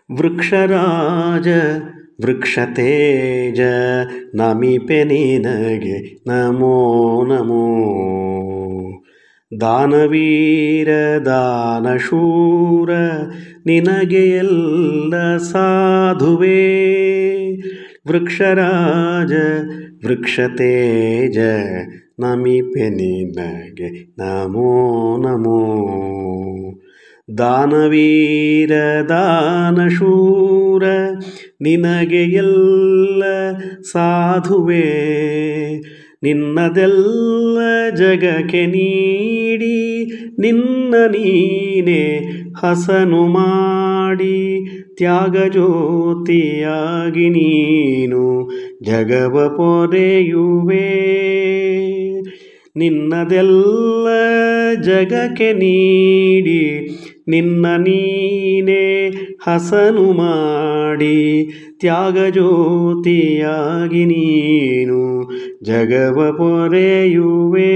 ವೃಕ್ಷರಾಜ ವೃಕ್ಷತೇಜ ನಮಿಪೆ ನಿನಗೆ ನಮೋ ನಮೋ ದಾನವೀರ ದಾನಶೂರ ನಿನಗೆ ಎಲ್ಲ ಸಾಧುವೇ ವೃಕ್ಷರಾಜ ವೃಕ್ಷತೇಜ ನಮಿಪೆ ನಿನಗೆ ನಮೋ ನಮೋ ದಾನವೀರ ದಾನಶೂರ ನಿನಗೆ ಎಲ್ಲ ಸಾಧುವೇ ನಿನ್ನದೆಲ್ಲ ಜಗಕ್ಕೆ ನೀಡಿ ನಿನ್ನ ನೀನೆ ಹಸನು ಮಾಡಿ ತ್ಯಾಗ ಜ್ಯೋತಿಯಾಗಿ ನೀನು ಜಗವ ಪೊರೆಯುವೆ ನಿನ್ನದೆಲ್ಲ ಜಗಕ್ಕೆ ನೀಡಿ ನಿನ್ನ ನೀನೆ ಹಸನು ಮಾಡಿ ತ್ಯಾಗ ಜ್ಯೋತಿಯಾಗಿ ನೀನು ಜಗವ ಪೊರೆಯುವೆ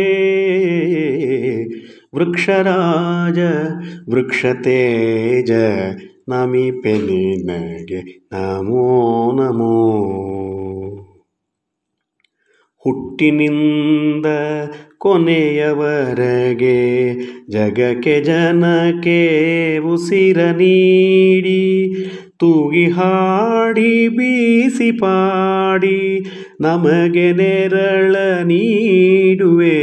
ವೃಕ್ಷರಾಜ ವೃಕ್ಷತೇಜ ನಮಿಪೆ ನಿನಗೆ ನಮೋ ನಮೋ ಹುಟ್ಟಿನಿಂದ ಕೊನೆಯವರೆಗೆ ಜಗಕ್ಕೆ ಜನಕ್ಕೆ ಉಸಿರ ನೀಡಿ ತೂಗಿ ಹಾಡಿ ಬೀಸಿ ಪಾಡಿ ನಮಗೆ ನೆರಳ ನೀಡುವೆ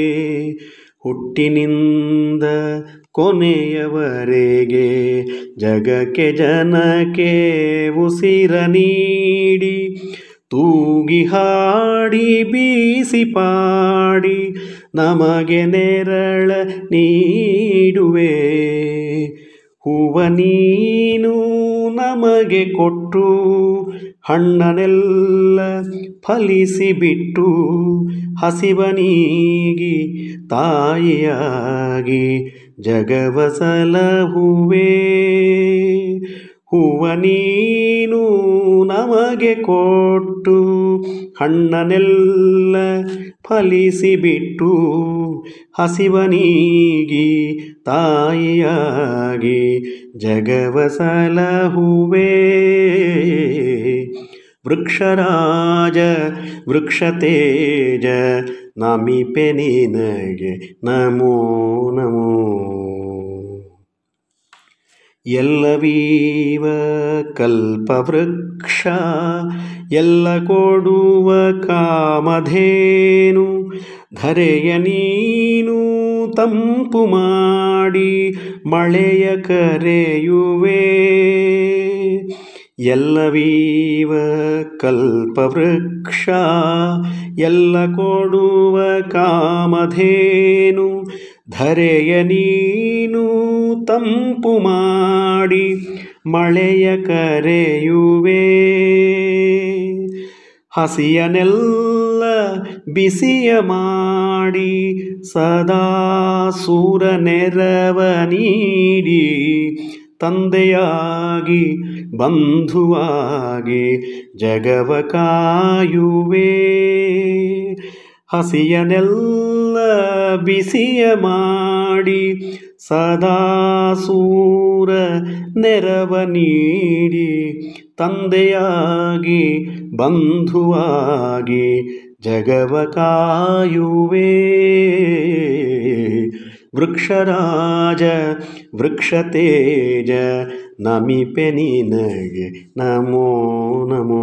ಹುಟ್ಟಿನಿಂದ ಕೊನೆಯವರೆಗೆ ಜಗಕ್ಕೆ ಜನಕ್ಕೆ ಉಸಿರ ನೀಡಿ ತೂಗಿ ಹಾಡಿ ಬೀಸಿ ಪಾಡಿ ನಮಗೆ ನೆರಳ ನೀಡುವೆ ಹೂವ ನೀನು ನಮಗೆ ಕೊಟ್ಟು ಹಣ್ಣನೆಲ್ಲ ಫಲಿಸಿ ಬಿಟ್ಟು ಹಸಿವನೀಗಿ ತಾಯಿಯಾಗಿ ಜಗವ ಸಲಹುವೆ ಹೂವ ನೀನು ನಮಗೆ ಕೊಟ್ಟು ಹಣ್ಣನೆಲ್ಲ ಫಲಿಸಿ ಬಿಟ್ಟು ಹಸಿವನೀಗಿ ತಾಯಿಯಾಗಿ ಜಗವ ಸಲಹುವೆ ವೃಕ್ಷರಾಜ ವೃಕ್ಷತೇಜ ನಮಿಪೆ ನಿನಗೆ ನಮೋ ನಮೋ ಎಲ್ಲವೀವ ಕಲ್ಪವೃಕ್ಷ ಎಲ್ಲ ಕೊಡುವ ಕಾಮಧೇನು ಧರೆಯ ನೀನು ತಂಪು ಮಾಡಿ ಮಳೆಯ ಕರೆಯುವೆ ಎಲ್ಲವೀವ ಕಲ್ಪವೃಕ್ಷ ಎಲ್ಲ ಕೊಡುವ ಕಾಮಧೇನು ಧರೆಯ ನೀನು ತಂಪು ಮಾಡಿ ಮಳೆಯ ಕರೆಯುವೆ ಹಸಿಯನೆಲ್ಲ ಬಿಸಿಯ ಮಾಡಿ ಸದಾ ಸೂರ ನೆರವ ನೀಡಿ ತಂದೆಯಾಗಿ ಬಂಧುವಾಗಿ ಜಗವ ಕಾಯುವೆ ಹಸಿಯನೆಲ್ಲ ಬಿಸಿಯ ಮಾಡಿ ಸದಾ ಸೂರ ನೆರವ ನೀಡಿ ತಂದೆಯಾಗಿ ಬಂಧುವಾಗಿ ಜಗವ ಕಾಯುವೆ ವೃಕ್ಷರಾಜ ವೃಕ್ಷತೇಜ ನಮಿಪೆ ನಿನಗೆ ನಮೋ ನಮೋ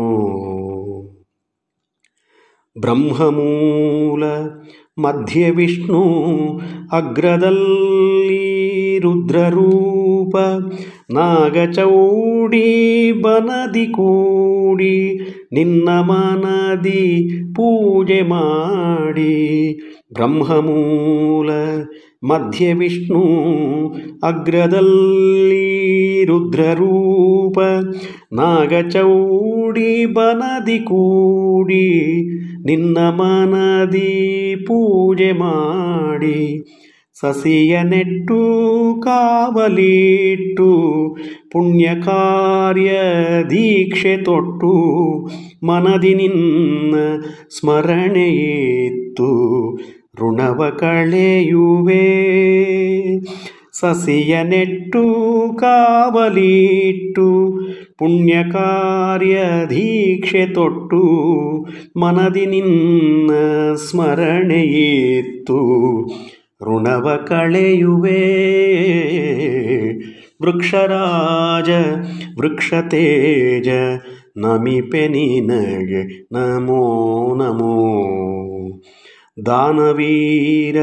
ಬ್ರಹ್ಮಮೂಲ ಮಧ್ಯ ವಿಷ್ಣು ಅಗ್ರದಲ್ಲಿ ರುದ್ರರೂಪ ನಾಗಚೌಡಿ ಬನದಿ ಕೂಡಿ ನಿನ್ನ ಮನದಿ ಪೂಜೆ ಮಾಡಿ ಬ್ರಹ್ಮಮೂಲ ಮಧ್ಯ ವಿಷ್ಣು ಅಗ್ರದಲ್ಲಿ ರುದ್ರರೂಪ ನಾಗಚೌಡಿ ಬನದಿ ಕೂಡಿ ನಿನ್ನ ಮನದಿ ಪೂಜೆ ಮಾಡಿ ಸಸಿಯ ನೆಟ್ಟು ಕಾವಲಿಟ್ಟು ಪುಣ್ಯ ಕಾರ್ಯ ದೀಕ್ಷೆ ತೊಟ್ಟು ಮನದಿ ನಿನ್ನ ಸ್ಮರಣೆಯಿತ್ತು ಋಣವ ಕಳೆಯುವೆ ಸಸಿಯ ನೆಟ್ಟು ಕಾವಲಿಟ್ಟು ಪುಣ್ಯ ಕಾರ್ಯ ದೀಕ್ಷೆ ತೊಟ್ಟು ಮನದಿ ನಿನ್ನ ಸ್ಮರಣೆಯಿತ್ತು ಋಣವ ಕಳೆಯುವೆ ವೃಕ್ಷರಾಜ ವೃಕ್ಷತೇಜ ನಮಿಪೆ ನಿನಗೆ ನಮೋ ನಮೋ ದಾನವೀರ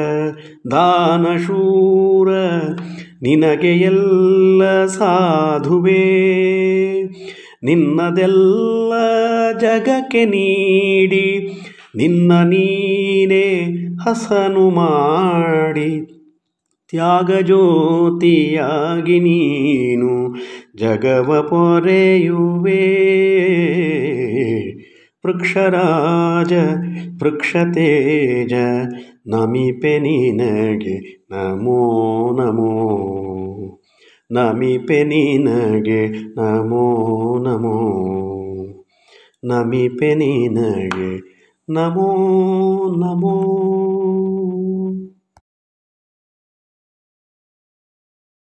ದಾನಶೂರ ನಿನಗೆ ಎಲ್ಲ ಸಾಧುವೆ ನಿನ್ನದೆಲ್ಲ ಜಗಕ್ಕೆ ನೀಡಿ ನಿನ್ನ ನೀನೇ ಹಸನು ಮಾಡಿ ತ್ಯಾಗ ಜ್ಯೋತಿಯಾಗಿ ನೀನು ಜಗವ ಪೊರೆಯುವೆ ವೃಕ್ಷರಾಜ ವೃಕ್ಷತೇಜ ನಮಿಪೆ ನಿನಗೆ ನಮೋ ನಮೋ ನಮಿಪೆ ನಿನಗೆ ನಮೋ ನಮೋ ನಮಿಪೆ ನಿನಗೆ ನಮೋ ನಮೋ